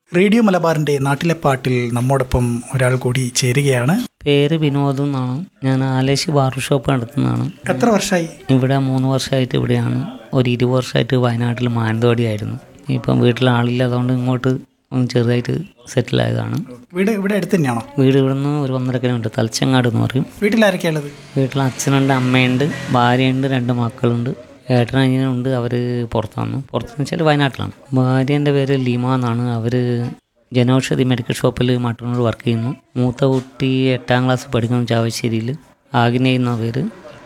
Radio മലബാറിന്റെ നാട്ടിലെ പാട്ടിൽ നമ്മോടൊപ്പം ഒരാൾ കൂടി ചേരുകയാണ് പേര് വിനോദ് എന്നാണ് ഞാൻ ആലേശ് ബാർബർ ഷോപ്പ് നടത്തുന്നതാണ് എത്ര വർഷമായി ഇവിടെ മൂന്ന് വർഷമായിട്ട് ഇവിടെയാണ് ഒരു ഇരുപത് വർഷമായിട്ട് വയനാട്ടിൽ മാനന്തവാടി ആയിരുന്നു ഇപ്പം വീട്ടിൽ ആളില്ല അതുകൊണ്ട് ഇങ്ങോട്ട് ഒന്ന് ചെറുതായിട്ട് സെറ്റിൽ ആയതാണ് വീട് ഇവിടെ അടുത്ത് തന്നെയാണോ വീട് ഇവിടുന്ന് ഒരു ഒന്നര കിലോമീറ്റർ തലച്ചങ്ങാട് എന്ന് പറയും വീട്ടിലാരൊക്കെയുള്ളത് വീട്ടിൽ അച്ഛനുണ്ട് അമ്മയുണ്ട് ഭാര്യയുണ്ട് രണ്ട് മക്കളുണ്ട് ഏട്ടനനിയനുണ്ട് അവർ പുറത്താണ് പുറത്തെന്ന് വെച്ചാൽ വയനാട്ടിലാണ് ഭാര്യൻ്റെ പേര് ലീമ എന്നാണ് അവർ ജനൌഷധി മെഡിക്കൽ ഷോപ്പിൽ മട്ടന്നൂർ വർക്ക് ചെയ്യുന്നു മൂത്ത കുട്ടി എട്ടാം ക്ലാസ് പഠിക്കുന്നു ചാവശ്ശേരിയിൽ ആഗ്നേയ എന്ന പേര്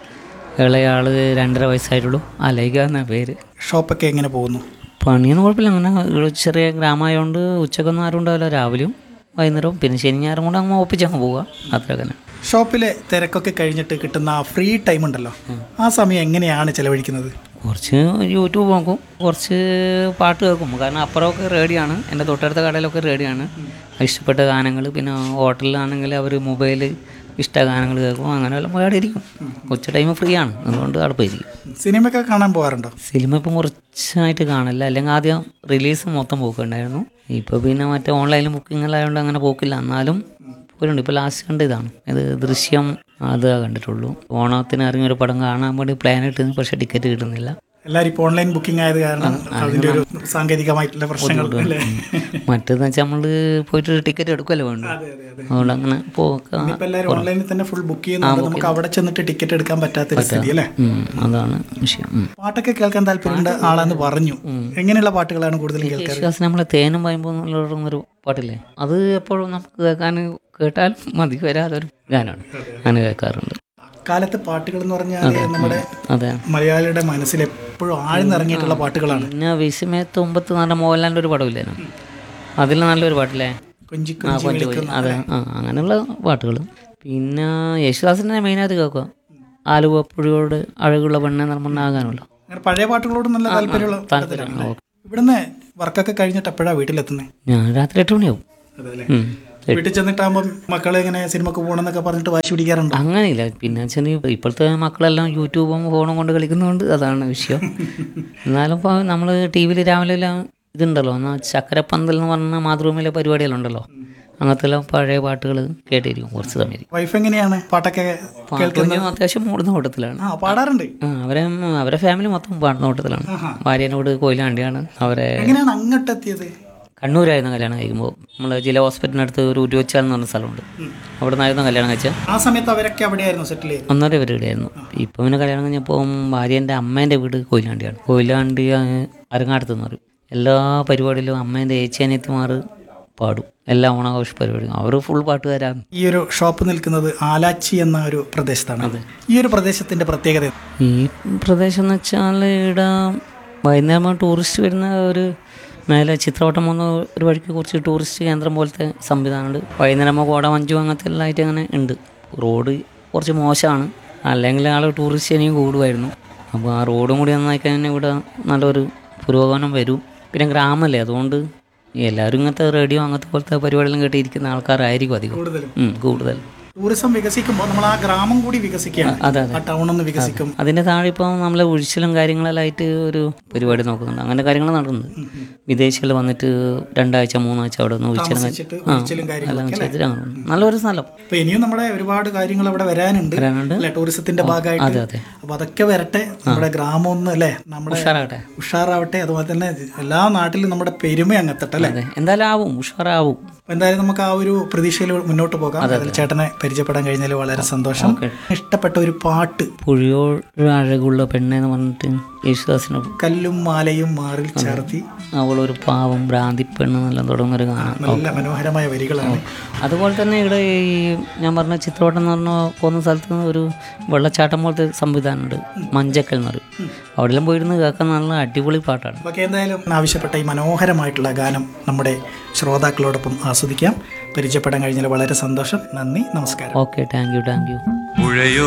ഇളയാൾ രണ്ടര വയസ്സായിട്ടുള്ളൂ അലൈക എന്ന പേര് ഷോപ്പൊക്കെ എങ്ങനെ പോകുന്നു പണിയൊന്നും കുഴപ്പമില്ല അങ്ങനെ ഇവിടെ ചെറിയ ഗ്രാമമായതുകൊണ്ട് ഉച്ചക്കൊന്നും ആരും ഉണ്ടാവില്ല രാവിലെയും വൈകുന്നേരവും പിന്നെ ശനി ഞായറും കൂടെ അങ്ങ് ഒപ്പിച്ചങ്ങ് പോവുക അത്ര തന്നെ ഷോപ്പിലെ തിരക്കൊക്കെ കഴിഞ്ഞിട്ട് കിട്ടുന്ന ആ ഫ്രീ ടൈം ഉണ്ടല്ലോ ആ സമയം എങ്ങനെയാണ് ചെലവഴിക്കുന്നത് കുറച്ച് യൂട്യൂബ് നോക്കും കുറച്ച് പാട്ട് കേൾക്കും കാരണം അപ്പുറമൊക്കെ റേഡിയാണ് എൻ്റെ തൊട്ടടുത്ത കടയിലൊക്കെ റേഡിയാണ് ഇഷ്ടപ്പെട്ട ഗാനങ്ങൾ പിന്നെ ഹോട്ടലിലാണെങ്കിൽ അവർ മൊബൈൽ ഇഷ്ട ഗാനങ്ങൾ കേൾക്കും അങ്ങനെ എല്ലാം പോയി അവിടെ ഇരിക്കും ഉച്ച ടൈം ഫ്രീ ആണ് അതുകൊണ്ട് അവിടെ പോയിരിക്കും സിനിമയൊക്കെ കാണാൻ പോകാറുണ്ടോ സിനിമ ഇപ്പം കുറച്ചായിട്ട് കാണില്ല അല്ലെങ്കിൽ ആദ്യം റിലീസ് മൊത്തം പോക്കുണ്ടായിരുന്നു ഇപ്പോൾ പിന്നെ മറ്റേ ഓൺലൈനിൽ ബുക്കിങ്ങെല്ലായതുകൊണ്ട് അങ്ങനെ പോക്കില്ല എന്നാലും പോയിട്ടുണ്ട് ഇപ്പോൾ ലാസ്റ്റ് കണ്ട ഇതാണ് ഇത് ദൃശ്യം അത് കണ്ടിട്ടുള്ളൂ ഓണത്തിന് ഇറങ്ങിയ ഒരു പടം കാണാൻ വേണ്ടി പ്ലാൻ ഇട്ടിരുന്നു പക്ഷേ ടിക്കറ്റ് കിട്ടുന്നില്ല എല്ലാവരും ഇപ്പോൾ ഓൺലൈൻ ബുക്കിംഗ് ആയത് കാരണം അതിന്റെ ഒരു സാങ്കേതികമായിട്ടുള്ള പ്രശ്നങ്ങൾ അല്ലേ മറ്റേന്ന് വെച്ചാൽ നമ്മൾ പോയിട്ട് ടിക്കറ്റ് എടുക്കുമല്ലോ വേണ്ട അതെ അതെ അതെ അതുകൊണ്ട് അങ്ങനെ പോക്ക ഇപ്പൊ എല്ലാവരും ഓൺലൈനിൽ തന്നെ ഫുൾ ബുക്ക് ചെയ്യുന്നുണ്ട് നമുക്ക് അവിടെ ചെന്നിട്ട് ടിക്കറ്റ് എടുക്കാൻ പറ്റാത്തൊരു സ്ഥിതി അല്ലേ ഉം, അതാണ് വിഷയം ഉം. പാട്ടൊക്കെ കേൾക്കാൻ താല്പര്യമുണ്ട് ആളാന്ന് പറഞ്ഞു എങ്ങനെയുള്ള പാട്ടുകളാണ് കൂടുതലും കേൾക്കാറ് യേശുദാസ് നമ്മളെ തേനും വായുമ്പോൾ ഒരു പാട്ടില്ലേ അത് എപ്പോഴും നമുക്ക് കേൾക്കാൻ കേട്ടാൽ മതി വരാതൊരു ഗാനമാണ് അങ്ങനെ കേൾക്കാറുണ്ട് കാലത്തെ പാട്ടുകൾ എന്ന് പറഞ്ഞാൽ നമ്മുടെ അതെ മലയാളിയുടെ മനസ്സിൽ എപ്പോഴും ആഴ്ന്നിറങ്ങിയിട്ടുള്ള പാട്ടുകളാണ് പിന്നെ വിസ്മയത്ത് ഒമ്പത്ത് നല്ല മോഹൻലാലിൻ്റെ ഒരു പടമില്ലായിരുന്നു അതിൽ നല്ലൊരു പാട്ടില്ലേ കൊഞ്ചി ആ കൊഞ്ചി കൊഞ്ചു പോയി അതെ ആ അങ്ങനെയുള്ള പാട്ടുകൾ പിന്നെ യേശുദാസിനെ മെയിനായിട്ട് കേൾക്കുക ആലുവ പുഴയോട് അഴകുള്ള പെണ്ണെ നിർമ്മണ ആകാനല്ലോ അങ്ങനെ പഴയ പാട്ടുകളോട് നല്ല താല്പര്യമുള്ള താല്പര്യം ഓക്കെ ഇവിടുന്ന് വർക്കൊക്കെ കഴിഞ്ഞിട്ട് എപ്പോഴാണ് വീട്ടിലെത്തുന്നത് ഞാൻ രാത്രി എട്ട് മണിയാവും അതെ ഉം. വീട്ടിൽ ചെന്നിട്ടാകുമ്പോൾ മക്കളെ ഇങ്ങനെ സിനിമക്ക് പോകണമെന്നൊക്കെ പറഞ്ഞിട്ട് വാശി പിടിക്കാറുണ്ടോ അങ്ങനെയില്ല പിന്നെ വെച്ചാൽ ഇപ്പോഴത്തെ മക്കളെല്ലാം യൂട്യൂബും ഫോണും കൊണ്ട് കളിക്കുന്നതുകൊണ്ട് അതാണ് വിഷയം എന്നാലും ഇപ്പോൾ നമ്മൾ ടി വിയിൽ രാവിലെ എല്ലാം ഇതുണ്ടല്ലോ എന്നാൽ ചക്കരപ്പന്തൽ എന്ന് പറഞ്ഞ മാതൃഭൂമിയിലെ പരിപാടിയെല്ലാം ഉണ്ടല്ലോ അങ്ങനത്തെ എല്ലാം പഴയ പാട്ടുകൾ കേട്ടിരിക്കും കുറച്ച് സമയം ഇരിക്കും. വൈഫ് എങ്ങനെയാണ് പാട്ടൊക്കെ പാട്ടും അത്യാവശ്യം മൂടുന്ന കൂട്ടത്തിലാണ് ആ പാടാറുണ്ട് ആ, അവരെ അവരെ ഫാമിലി മൊത്തം പാടുന്ന കൂട്ടത്തിലാണ് ഭാര്യനോട് കൊയിലാണ്ടിയാണ് അവരെ എങ്ങനെയാണ് അങ്ങോട്ടെത്തിയത് കണ്ണൂരായിരുന്നു കല്യാണം കഴിക്കുമ്പോൾ നമ്മൾ ജില്ലാ ഹോസ്പിറ്റലിനടുത്ത് ഒരു ഉരുവച്ചാൽ എന്ന് പറഞ്ഞ സ്ഥലമുണ്ട് അവിടെ നിന്നായിരുന്നു കല്യാണം കഴിച്ചത് ആ സമയത്ത് അവരൊക്കെ അവിടെയായിരുന്നു സെറ്റിൽ ചെയ്തത് ഒന്നര പേര് ഇവിടെയായിരുന്നു ഇപ്പം പിന്നെ കല്യാണം കഴിഞ്ഞപ്പോൾ ഭാര്യൻ്റെ അമ്മേൻ്റെ വീട് കൊയിലാണ്ടിയാണ് കൊയിലാണ്ടി അങ്ങ് അരങ്ങാടത്ത് എന്ന് പറയും എല്ലാ പരിപാടിയിലും അമ്മേൻ്റെ ഏച്ചിയനിയത്തിമാർ പാടും എല്ലാ ഓണാഘോഷ പരിപാടിയും അവർ ഫുൾ പാട്ടുകാരാണ് ഈ ഒരു ഷോപ്പ് നിൽക്കുന്നത് ആലാച്ചി എന്ന ഒരു പ്രദേശത്താണ് ഈ ഒരു പ്രദേശത്തിന്റെ പ്രത്യേകത ഈ പ്രദേശം എന്ന് വെച്ചാൽ ഇവിടെ വൈകുന്നേരം ടൂറിസ്റ്റ് വരുന്ന ഒരു മേലെ ചിത്രവട്ടം പോകുന്ന ഒരു വഴിക്ക് കുറച്ച് ടൂറിസ്റ്റ് കേന്ദ്രം പോലത്തെ സംവിധാനമുണ്ട് വൈകുന്നേരം കോട മഞ്ചു അങ്ങനത്തെ എല്ലാം ആയിട്ട് അങ്ങനെ ഉണ്ട് റോഡ് കുറച്ച് മോശമാണ് അല്ലെങ്കിൽ ആൾ ടൂറിസ്റ്റ് ഇനിയും കൂടുമായിരുന്നു അപ്പോൾ ആ റോഡും കൂടി നന്നായി കഴിഞ്ഞാൽ ഇവിടെ നല്ലൊരു പുരോഗമനം വരും പിന്നെ ഗ്രാമമല്ലേ അതുകൊണ്ട് എല്ലാവരും ഇങ്ങനത്തെ റേഡിയോ അങ്ങനത്തെ പോലത്തെ പരിപാടികളും കേട്ടിരിക്കുന്ന ആൾക്കാരായിരിക്കും അധികം കൂടുതലും ഉം, കൂടുതൽ ടൂറിസം വികസിക്കുമ്പോൾ നമ്മൾ ആ ഗ്രാമം കൂടി വികസിക്കുകയാണ് അതെ അതെ ആ ടൗൺ ഒന്ന് വികസിക്കും അതിൻ്റെ താഴെ ഇപ്പോൾ നമ്മൾ ഒഴിച്ചിലും കാര്യങ്ങളെല്ലാം ആയിട്ട് ഒരു പരിപാടി നോക്കുന്നുണ്ട് അങ്ങനെ കാര്യങ്ങൾ നടക്കുന്നുണ്ട് വിദേശികൾ വന്നിട്ട് രണ്ടാഴ്ച മൂന്നാഴ്ച അവിടെ നിന്ന് ഒഴിച്ചിലും താമസിച്ചിട്ട് ഒഴിച്ചിലും എല്ലാം കാര്യങ്ങളൊക്കെ ചെയ്തിട്ട് അങ്ങനെ ഉണ്ട്. നല്ലൊരു സ്ഥലം അപ്പൊ ഇനിയും നമ്മുടെ ഒരുപാട് കാര്യങ്ങൾ അവിടെ വരാനുണ്ട് വരാനുണ്ട് അല്ലെ ടൂറിസത്തിന്റെ ഭാഗമായിട്ട് അതെ അതെ അപ്പൊ അതൊക്കെ വരട്ടെ നമ്മുടെ ഗ്രാമം ഒന്ന് അല്ലെ നമ്മുടെ ഉഷാറാകട്ടെ ഉഷാറാവട്ടെ അതുപോലെ തന്നെ എല്ലാ നാട്ടിലും നമ്മുടെ പെരുമ അങ്ങെത്തട്ടെ അല്ലെ അതെ എന്തായാലും ആവും ഉഷാറാവും അപ്പൊ എന്തായാലും നമുക്ക് ആ ഒരു പ്രതീക്ഷയിൽ മുന്നോട്ട് പോകാം അതിൽ ചേട്ടനെ പരിചയപ്പെടാൻ കഴിഞ്ഞാൽ വളരെ സന്തോഷം ഇഷ്ടപ്പെട്ട ഒരു പാട്ട് പുഴിയോട് അഴകുള്ള പെണ്ണെന്ന് പറഞ്ഞിട്ട് യേശുദാസിന് കല്ലും മാലയും മാറിൽ ചേർത്തി അവളൊരു പാവം ഭ്രാന്തി പെണ്ണ് എന്നെല്ലാം തുടങ്ങുന്നൊരു കാണാം നല്ല മനോഹരമായ വരികളാണ് അതുപോലെ തന്നെ ഇവിടെ ഈ ഞാൻ പറഞ്ഞ ചിത്രവട്ടം എന്ന് പറഞ്ഞ പോകുന്ന സ്ഥലത്ത് നിന്ന് ഒരു വെള്ളച്ചാട്ടം പോലത്തെ സംവിധാനമുണ്ട് മഞ്ചക്കൽ എന്ന് പറയും അവിടെല്ലാം പോയിരുന്ന് കേൾക്കാൻ നല്ല അടിപൊളി പാട്ടാണ് ഓക്കെ എന്തായാലും ആവശ്യപ്പെട്ട ഈ മനോഹരമായിട്ടുള്ള ഗാനം നമ്മുടെ ശ്രോതാക്കളോടൊപ്പം ആസ്വദിക്കാം പരിചയപ്പെടാൻ കഴിഞ്ഞാൽ വളരെ സന്തോഷം നന്ദി നമസ്കാരം okay thank you thank you പുഴയോ